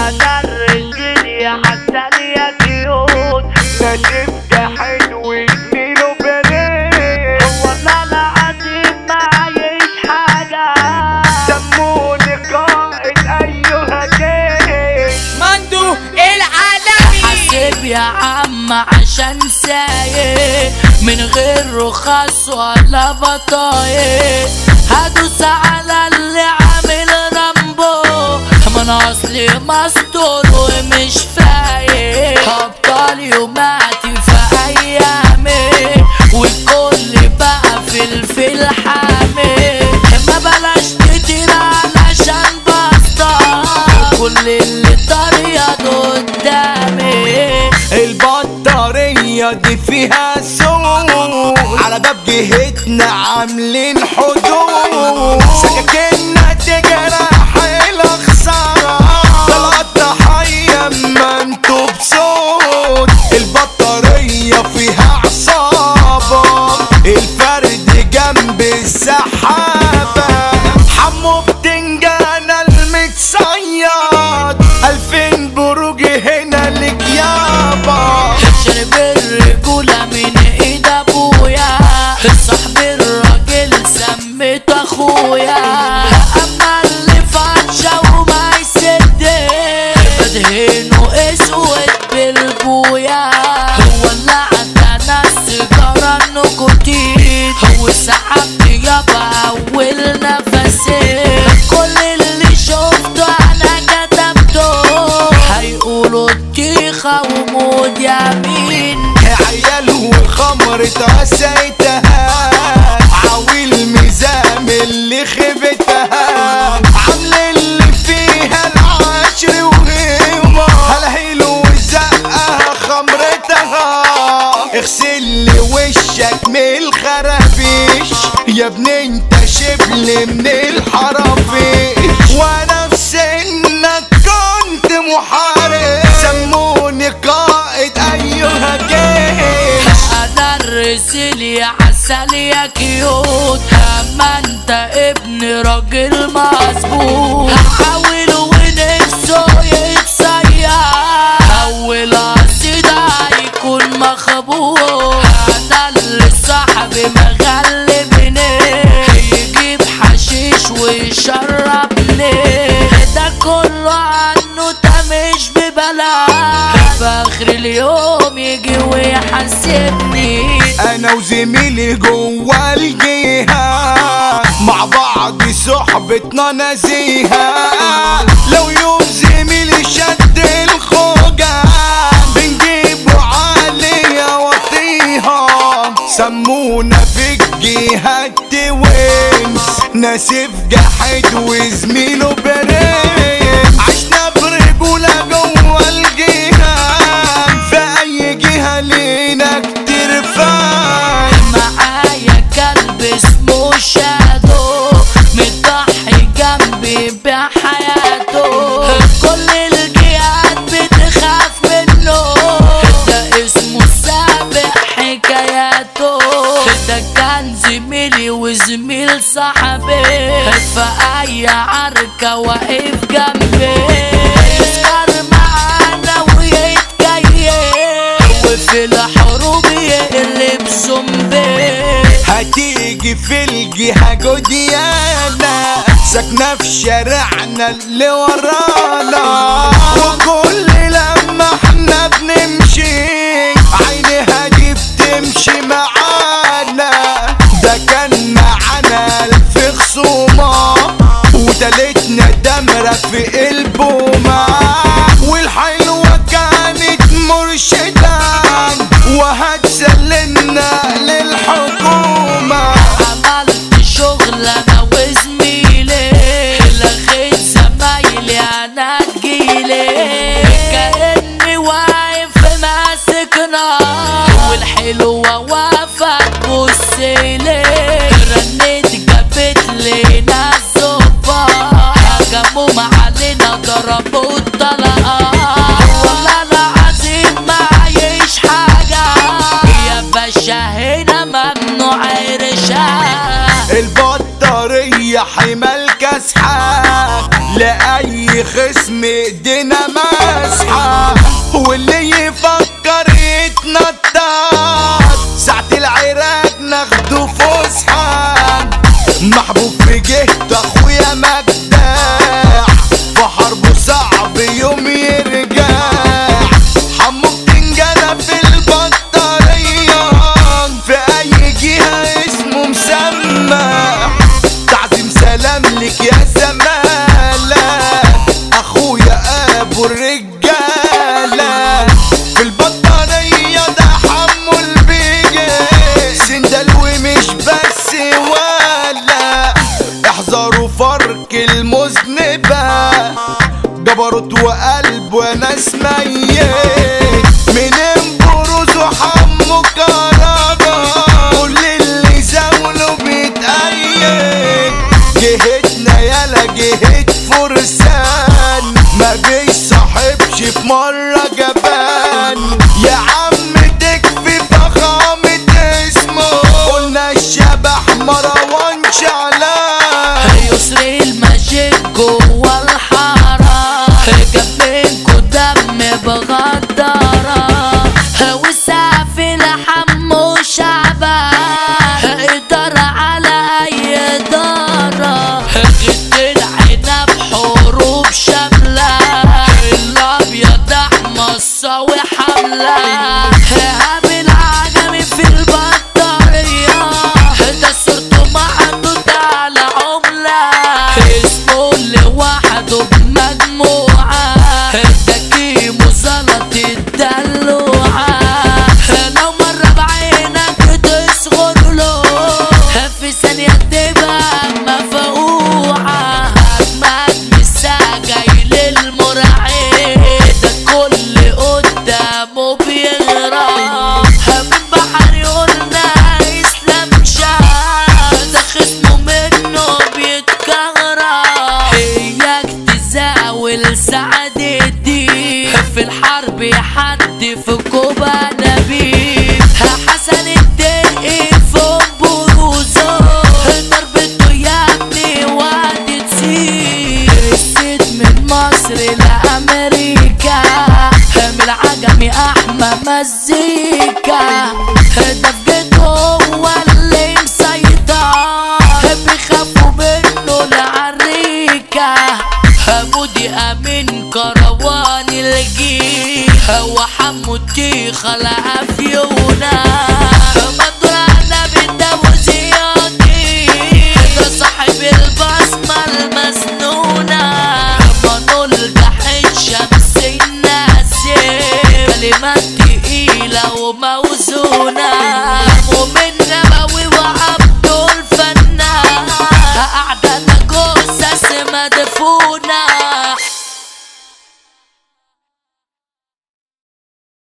انا الرجل حتى يا كيوت ناشف ده حلو اديله بريد والله العظيم معيش حاجة سموني قائد ايها جيش مندو العالمي حاسب يا عم عشان سايق من غير رخص ولا بطايق هدوس على اللي عامل رامبو ما انا اصلي مستور ومش فايق ابطال يوماتي في ايامي والكل بقى في الفيل حامي ما بلاش كتير علشان بسطة كل اللي طريقة قدامي البطارية دي فيها سوق على باب جهتنا عاملين حدود سكاكيننا تجرح الخسارة طلعت ضحية اما انتوا بصوت البطارية فيها عصابة الفرد جنب السحابة حمو بتنجان المتصيد ألفين بروج هنا لك يابا شرب الرجولة من ايد ابويا صاحب الراجل سميته اخويا اما اللي فاتشة وما يسدش بدهنه اسود بالبويا هو اللي عندنا السيجارة النيكوتين هو سحبني يابا اول نفسين كل اللي شفته انا كتبته هيقولوا الطيخة ومود يمين عيال وخمرة عسيتها عويل ميزام اللي خبتها عامل اللي فيها العشر وغيمة هلهيل وزقها خمرتها اغسل لي وشك من الخرافيش يا ابني انت شبل من الحرافيش وانا في سنك كنت محارب سموني قائد ايها جيش انا الرسل يا عسل يا كيوت اما انت ابن راجل مظبوط هحاول ونفسه يتصير اول قصيدة هيكون مخبوط انا اللي صاحبي مغلبني يجيب حشيش ويشربني ده كله عنه ده مش ببلاش في اخر اليوم يجي ويحاسبني انا وزميلي جوا الجهة مع بعض صحبتنا نزيهة لو يوم زميلي شد الخوجة بنجيبه عالية وطيها سمونا في الجهة توينز ناسف جحد وزميله بريم عشنا برجولة جوا الجهة في اي جهة لينا كتير فان معايا كلب اسمه شادو مضحي جنبي بحياته كل الجهات بتخاف منه ده اسمه سابق حكاياته ده كان زميلي وزميل صاحبي في اي عركة واقف جنبي يسكر معانا ويتكيف وفي الحروب يقلب زومبي هتيجي في الجهة جوديانا ساكنة في شارعنا اللي ورانا وكل لما احنا بنمشي عينها دي بتمشي معانا ده كان معانا الف خصومة وتالتنا دمرة في البومة والحلوة كانت مرشدان وهتسلمنا للحكومة عملت شغل انا وزميلي لغيت زمايلي انا تجيلي كاني واقف ماسك نار والحلوه واقفه تبصلي رنيت جابت لينا الزوبه هجموا علينا ضربوا الطلقات والله العظيم معيش حاجه يا باشا هنا ممنوع رشاق البطارية حمال كاسحة لأي في خصم ايدينا مسحة واللي يفكر يتنطط ساعة العراق ناخده فسحة محبوب في جهة اخويا مجدع في حربه صعب يوم يرجع حمو بتنجلة في البطارية في اي جهة اسمه مسمى تعظيم سلام لك يا زمالة اخويا ابو الرجالة في البطارية ده حمو البيجي سندلوي مش بس ولا احذروا فرق المذنبة جبروت وقلب وناس ميت من بروز وحمو كهربا كل اللي زاوله بيتأيد جهتنا يالا جهة فرسان ما بيصاحبش في مرة جبان يا عم تكفي فخامة اسمه قلنا الشبح مروان شعلان يسر المجد جوا الحارة جنبكوا دم بغدارة والسقف لحمو شعبة إدارة على أي إدارة غد العنب حروب شاملة الأبيض أحمر صاوي حملة هابل عجمي في البطارية ده صورته محطوط على عملة اسمه لوحده بمجموعة ده كيمو زلط الدلوعة لو مرة بعينك تصغر له في ثانية تبقى مفقوعة أجمد مسا جاي للمرعي ده كل قدامه بيغرق من بحر قلنا اسلام شاه ده خصمه منه بيتكهرب اياك تزاول سعد الدين في الحرب حد في كوبا نبيل حسن الدقي في بروزه ضربته يا ابني وادي تسيب السيد من مصر لأمريكا من العجمي أحمى مزيكا ده بجد هو اللي مسيطر بيخافوا منه العريكة مودي أمين كروان الجيل هو حمو التيخة لأفيونا مندور على بالدو زيادي ده صاحب البصمة المسنونة منول جحد شمس الناس كلمات تقيلة وموت